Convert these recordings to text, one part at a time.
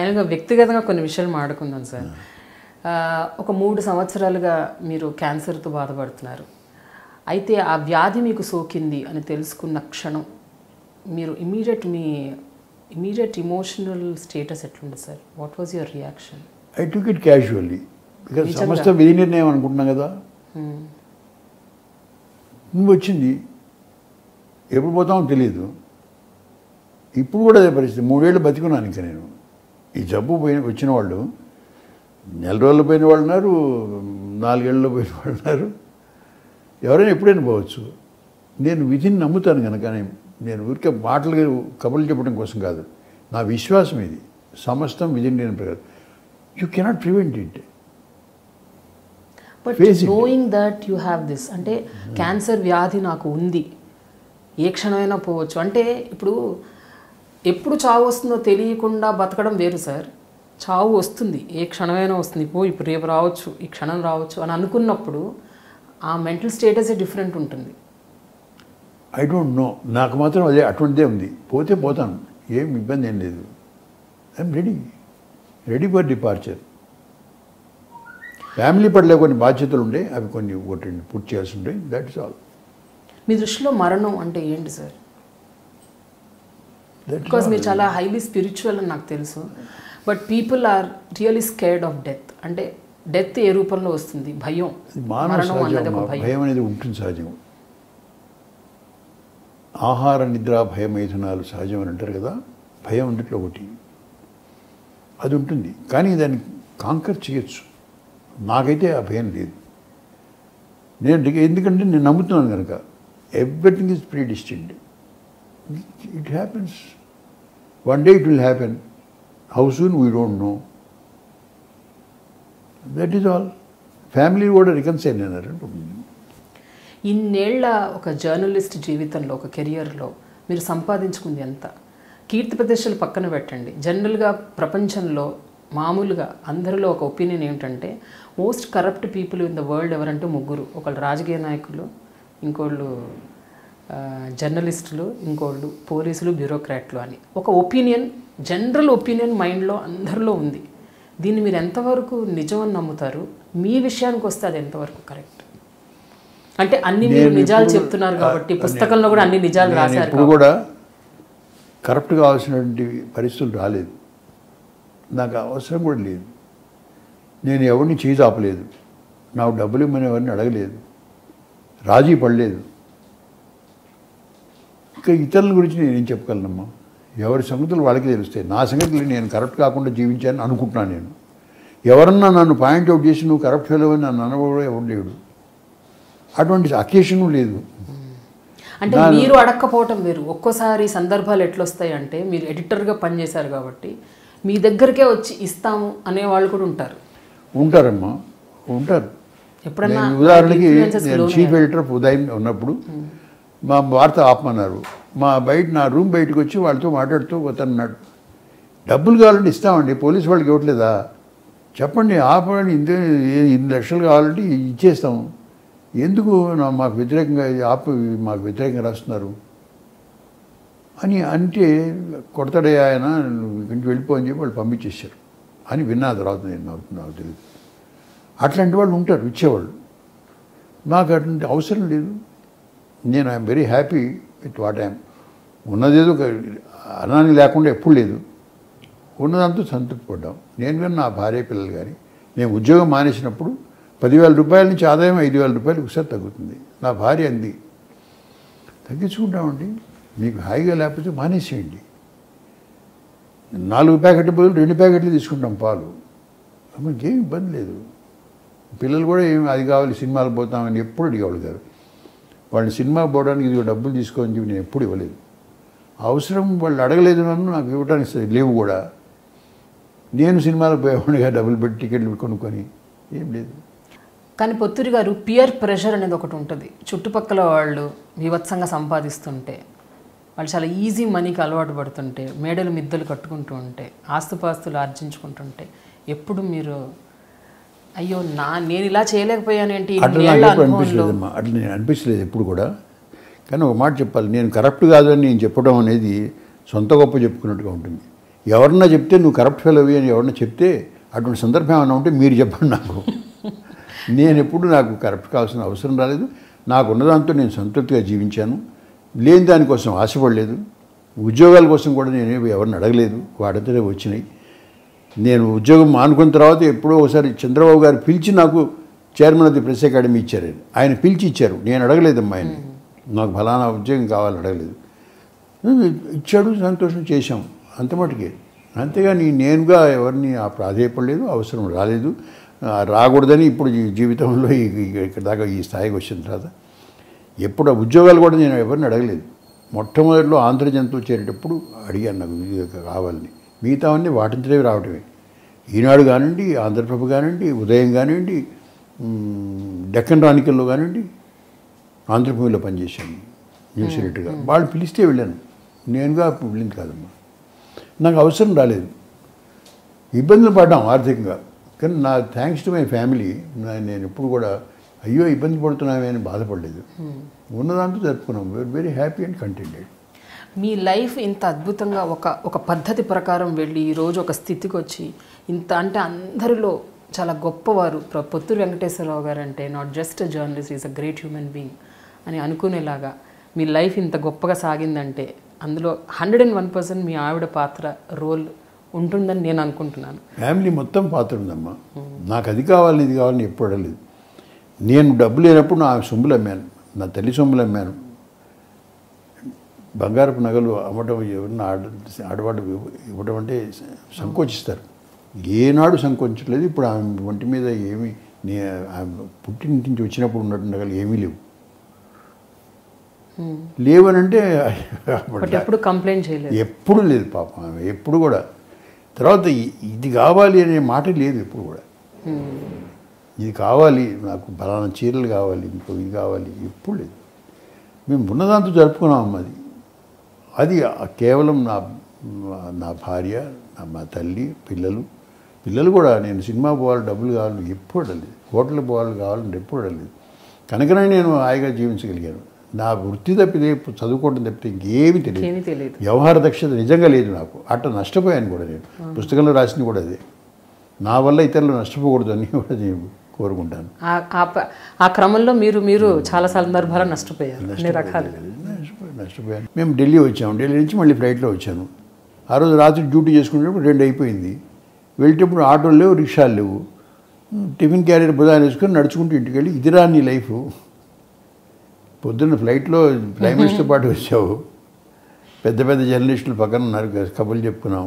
ఫైనల్గా వ్యక్తిగతంగా కొన్ని విషయాలు మాట్లాడుకుందాం సార్ ఆ, ఒక మూడు సంవత్సరాలుగా మీరు క్యాన్సర్తో బాధపడుతున్నారు అయితే ఆ వ్యాధి మీకు సోకింది అని తెలుసుకున్న క్షణం మీరు ఇమీడియట్ మీ ఇమీడియట్ ఇమోషనల్ స్టేటస్ ఎట్లుంది sir what was your reaction I took it casually because సమస్త విధి నిర్ణయం అనుకుంటున్నాం కదా నువ్వు వచ్చింది ఎప్పుడు పోతామో తెలియదు ఇప్పుడు కూడా అదే పరిస్థితి మూడేళ్ళు బతికున్నాను ఇంకా నేను ఈ జబ్బు పోయిన వచ్చిన వాళ్ళు నెల రోజులు పోయిన వాళ్ళు ఉన్నారు నాలుగేళ్ళలో పోయిన వాళ్ళు ఉన్నారు ఎవరైనా ఎప్పుడైనా పోవచ్చు నేను విధిని నమ్ముతాను కనుక నేను- నేను ఊరికే మాటలు కబుర్లు చెప్పడం కోసం కాదు నా విశ్వాసం ఇది సమస్తం విధి నేను ప్రకారం you cannot prevent it but Face it. Knowing that you have this అంటే క్యాన్సర్ వ్యాధి నాకు ఉంది ఏ క్షణమైనా పోవచ్చు అంటే ఇప్పుడు ఎప్పుడు చావు వస్తుందో తెలియకుండా బతకడం వేరు సార్ చావు వస్తుంది ఏ క్షణమైనా వస్తుంది పో ఇప్పుడు రేపు రావచ్చు ఈ క్షణం రావచ్చు అని అనుకున్నప్పుడు ఆ మెంటల్ స్టేటసే డిఫరెంట్ ఉంటుంది ఐ డోంట్ నో నాకు మాత్రం అదే అటువంటిదే ఉంది పోతే పోతాను ఏం ఇబ్బంది ఏం లేదు I'm ready ready for departure family పట్ల కొన్ని బాధ్యతలు ఉండే అవి కొన్ని ఒకటి పూర్తి చేయాల్సి ఉంటాయి దట్ ఇస్ ఆల్ మీ దృష్టిలో మరణం అంటే ఏంటి సార్ దట్ బికాస్ మీరు చాలా హైలీ స్పిరిచువల్ అని నాకు తెలుసు but people are really scared of death అంటే డెత్ ఏ రూపంలో వస్తుంది భయం మానవ మరణం అన్నది సహజం ఒక ఆ భయం భయం అనేది ఉంటుంది సహజం ఆహార నిద్ర భయ మైథునాలు సహజం అని అంటారు కదా భయం అందుట్లో ఒకటి అది ఉంటుంది కానీ దాన్ని కాంకర్ చేయొచ్చు నాకైతే ఆ భయం లేదు నేను డి- ఎందుకంటే నేను నమ్ముతున్నాను కనుక everything is pre distinct it happens one day it will happen how soon we don't know that is all family కూడా రికన్సైల్ అయినారు ఇన్నేళ్ల ఒక జర్నలిస్ట్ జీవితంలో ఒక కెరియర్లో మీరు సంపాదించుకుంది ఎంత కీర్తి ప్రతిష్టలు పక్కన పెట్టండి జనరల్గా ప్రపంచంలో మామూలుగా అందరిలో ఒక ఒపీనియన్ ఏంటంటే most corrupt people in the world ఎవరంటే ముగ్గురు ఒకళ్ళు రాజకీయ నాయకులు ఇంకోళ్ళు ఆ, జర్నలిస్టులు ఇంకోళ్ళు పోలీసులు బ్యూరోక్రాట్లు అని ఒక ఒపీనియన్ జనరల్ ఒపీనియన్ మైండ్లో అందరిలో ఉంది దీన్ని మీరు ఎంతవరకు నిజం అని నమ్ముతారు మీ విషయానికి వస్తే అది ఎంతవరకు కరెక్ట్ అంటే అన్ని మీరు నేను నిజాలు ఎప్పుడు- చెప్తున్నారు కాబట్టి ఆ, పుస్తకంలో కూడా అన్ని నిజాలు నేను రాశారు ఇప్పుడు కూడా కరప్ట్ కావాల్సినటువంటి పరిస్థితులు రాలేదు నాకు అవసరం కూడా లేదు నేను ఎవరిని చేయి ఆపలేదు నాకు డబ్బులు ఇమ్మని ఎవరిని అడగలేదు రాజీ పడలేదు ఇంకా ఇతరుల గురించి నేనేం చెప్పగలనమ్మా ఎవరి సంగతులు వాళ్ళకి తెలుస్తాయి నా సంగతులు నేను కరప్ట్ కాకుండా జీవించాలని అనుకుంటున్నాను నేను ఎవరన్నా నన్ను పాయింట్ అవుట్ చేసి నువ్వు కరప్ట్ ఫెయిల్ అని నన్ను అనబోవడం ఎవరు లేడు అటువంటి అకేషను లేదు అంటే మీరు అడక్కపోవటం వేరు ఒక్కోసారి సందర్భాలు ఎట్లొస్తాయి అంటే మీరు ఎడిటర్గా పనిచేశారు కాబట్టి మీ దగ్గరకే వచ్చి ఇస్తాము అనే వాళ్ళు కూడా ఉంటారు ఉంటారమ్మా ఉంటారు ఎప్పుడన్నా నేను ఉదాహరణకి influences నేను లోనే- చీఫ్ ఎడిటర్ ఆఫ్ ఉదయం ఉన్నప్పుడు మా వార్త ఆపమన్నారు మా బయట నా రూమ్ బయటకు వచ్చి వాళ్ళతో మాట్లాడుతూ పోతున్నాడు డబ్బులు కావాలంటే ఇస్తామండి పోలీస్ వాళ్ళకి ఇవ్వట్లేదా చెప్పండి ఆపండి ఇంత ఇన్ని లక్షలు కావాలంటే ఇచ్చేస్తాం ఎందుకు నా- మాకు వ్యతిరేకంగా ఇది ఆపు మాకు వ్యతిరేకంగా రాస్తున్నారు అని అంటే కొడతాడే ఆయన నువ్వు ఇక్కడి నుంచి వెళ్ళిపో అని చెప్పి వాళ్ళు పంపించేశారు అని విన్నా తర్వాత నేను నాకు నాకు తెలియదు అట్లాంటి వాళ్ళు ఉంటారు ఇచ్చేవాళ్ళు నాకు అటువంటి అవసరం లేదు నేను I'm very happy with what I'm ఉన్నదేదో ఒక అనాన్ని లేకుండా ఎప్పుడు లేదు ఉన్నదంతా సంతృప్తి పడ్డాం నేను కానీ నా భార్య పిల్లలు కానీ నేను ఉద్యోగం మానేసినప్పుడు పదివేల రూపాయల నుంచి ఆదాయం ఐదు వేల రూపాయలు ఒకసారి తగ్గుతుంది నా భార్య అంది తగ్గించుకుంటామండి మీకు హాయిగా లేకపోతే మానేసేయండి నాలుగు ప్యాకెట్ల బదులు రెండు ప్యాకెట్లు తీసుకుంటాం పాలు మనకేం ఇబ్బంది లేదు పిల్లలు కూడా ఏం అది కావాలి సినిమాలకు పోతామని ఎప్పుడు అడిగేవాళ్ళు గారు వాళ్ళని సినిమా పోవడానికి ఇది డబ్బులు తీసుకోని చెప్పి నేను ఎప్పుడు ఇవ్వలేదు అవసరం వాళ్ళు అడగలేదు నన్ను నాకు ఇవ్వడానికి స- లేవు కూడా నేను సినిమాలకు పోయేవాడిగా డబ్బులు పెట్టి టికెట్లు కొనుక్కొని ఏం లేదు కానీ పొత్తురి గారు పియర్ ప్రెషర్ అనేది ఒకటి ఉంటుంది చుట్టుపక్కల వాళ్ళు వివత్సంగా సంపాదిస్తుంటే వాళ్ళు చాలా ఈజీ మనీకి అలవాటు పడుతుంటే మేడలు మిద్దలు కట్టుకుంటూ ఉంటే ఆస్తుపాస్తులు ఆర్జించుకుంటుంటే ఎప్పుడు మీరు అయ్యో నా నేను ఇలా చేయలేకపోయానేంటి అట్లా ఇన్నేళ్ల నాకు ఎప్పుడు అనుభవంలో అనిపించలేదమ్మా అట్లా నేను అనిపించలేదు ఎప్పుడు కూడా కానీ ఒక మాట చెప్పాలి నేను కరప్ట్ కాదు అని నేను చెప్పడం అనేది సొంత గొప్ప చెప్పుకున్నట్టుగా ఉంటుంది ఎవరన్నా చెప్తే నువ్వు కరప్ట్ ఫెలోవి అని ఎవరన్నా చెప్తే అటువంటి సందర్భం ఏమైనా ఉంటే మీరు చెప్పండి నాకు నేను ఎప్పుడు నాకు కరప్ట్ కావాల్సిన అవసరం రాలేదు నాకు ఉన్నదాంతో నేను సంతృప్తిగా జీవించాను లేని దానికోసం ఆశపడలేదు ఉద్యోగాల కోసం కూడా నేను ఎవరిని అడగలేదు వాడంతనే వచ్చినాయి నేను ఉద్యోగం మానుకున్న తర్వాత ఎప్పుడో ఒకసారి చంద్రబాబు గారు పిలిచి నాకు chairman of the press academy ఇచ్చారు ఆయన. ఆయన పిలిచి ఇచ్చారు నేను అడగలేదమ్మా ఆయన నాకు ఫలానా ఉద్యోగం కావాలని అడగలేదు ఇచ్చాడు సంతోషం చేశాం అంత మటుకే అంతేగాని నేనుగా ఎవరిని ఆ ప్రాధేయపడలేదు అవసరం రాలేదు ఆ, రాకూడదని ఇప్పుడు ఈ జీవితంలో ఈ- ఈ- ఇక్కడ దాకా ఈ స్థాయికి వచ్చిన తర్వాత ఎప్పుడు ఆ ఉద్యోగాలు కూడా నేను ఎవరిని అడగలేదు మొట్టమొదటిలో ఆంధ్రజనతో చేరేటప్పుడు అడిగాను నాకు ఇది కావాలని మిగతావన్నీ వాటించలేవి రావటమే ఈనాడు కానివ్వండి ఆంధ్రప్రభ కానివ్వండి ఉదయం కానివ్వండి మ్, డెక్కన్ రానికల్లో కానివ్వండి ఆంధ్రభూమిలో పనిచేశాను న్యూస్ ఎడిటర్గా వాళ్ళు పిలిస్తే వెళ్ళాను నేనుగా వెళ్ళింది కాదమ్మా నాకు అవసరం రాలేదు ఇబ్బందులు పడ్డాం ఆర్థికంగా కానీ నా థ్యాంక్స్ టు మై ఫ్యామిలీ నేను ఎప్పుడు కూడా అయ్యో ఇబ్బంది పడుతున్నామే అని బాధపడలేదు ఉన్నదాంతో జరుపుకున్నాం very very happy and contented మీ లైఫ్ ఇంత అద్భుతంగా ఒక ఒక పద్ధతి ప్రకారం వెళ్ళి ఈరోజు ఒక స్థితికి వచ్చి ఇంత అంటే అందరిలో చాలా గొప్పవారు ప్ర- పొత్తూరు వెంకటేశ్వరరావు గారు అంటే not just journalist is a great human being అని అనుకునేలాగా మీ లైఫ్ ఇంత గొప్పగా సాగిందంటే అందులో హండ్రెడ్ అండ్ వన్ పర్సెంట్ మీ ఆవిడ పాత్ర రోల్ ఉంటుందని నేను అనుకుంటున్నాను ఫ్యామిలీ మొత్తం పాత్ర ఉందమ్మా నాకు అది కావాలని ఇది కావాలని ఎప్పుడు అడగలేదు నేను డబ్బు లేనప్పుడు నా సొమ్ములు అమ్మాను నా తల్లి సొమ్ములు అమ్మాను బంగారపు నగలు అమ్మటం ఎవరిని ఆడ ఆడవాడు ఇవ్వడం అంటే సంకోచిస్తారు ఏనాడు సంకోచించలేదు ఇప్పుడు ఆమె ఒంటి మీద ఏమీ నే ఆమె పుట్టింటి నుంచి వచ్చినప్పుడు ఉన్నట్టు నగలు ఏమీ లేవు లేవనంటే బట్ ఎప్పుడు కంప్లైంట్ చేయలేదు ఎప్పుడు లేదు పాపం ఆమె ఎప్పుడు కూడా తర్వాత ఇ- ఇది కావాలి అనే మాట లేదు ఎప్పుడు కూడా ఇది కావాలి నాకు ఫలానా చీరలు కావాలి ఇంకో ఇది కావాలి ఎప్పుడు లేదు మేము ఉన్నదాంతో జరుపుకున్నాం అమ్మది అది ఆ- కేవలం నా నా భార్య నా మా తల్లి పిల్లలు పిల్లలు కూడా నేను సినిమా పోవాలి డబ్బులు కావాలని ఎప్పుడు అడగలేదు హోటల్ పోవాలి కావాలని ఎప్పుడు అడగలేదు కనుకనే నేను హాయిగా జీవించగలిగాను నా వృత్తి తప్పితే చదువుకోవడం తప్పితే ఇంకేమీ తెలియదు ఏమీ తెలియదు వ్యవహార దక్షత నిజంగా లేదు నాకు అట్లా నష్టపోయాను కూడా నేను పుస్తకంలో రాసింది కూడా అదే నా వల్ల ఇతరులు నష్టపోకూడదు అని కూడా నేను కోరుకుంటాను ఆ- ఆ ప- ఆ క్రమంలో మీరు మీరు చాలా సందర్భాలు నష్టపోయారు అన్ని రకాలు నష్టపోయాను నష్టపోయాను మేము ఢిల్లీ వచ్చాము ఢిల్లీ నుంచి మళ్ళీ ఫ్లైట్లో వచ్చాను ఆ రోజు రాత్రి డ్యూటీ చేసుకునేటప్పుడు రెండు అయిపోయింది వెళ్ళేటప్పుడు ఆటోలు లేవు రిక్షాలు లేవు టిఫిన్ క్యారియర్ బుధాన్ని వేసుకొని నడుచుకుంటూ ఇంటికి వెళ్ళి ఇదిరా నీ లైఫ్ పొద్దున్న ఫ్లైట్లో ప్రైమ్ మినిస్టర్ పాటు వచ్చావు పెద్ద పెద్ద జర్నలిస్టులు పక్కన ఉన్నారు కదా, కబుర్లు చెప్పుకున్నాం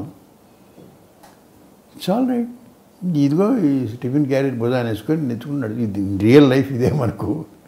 చాలా రైట్ ఇదిగో ఈ టిఫిన్ క్యారియర్ బుధాన్ని వేసుకొని నెత్తుకుని నడు ఇది రియల్ లైఫ్ ఇదే మనకు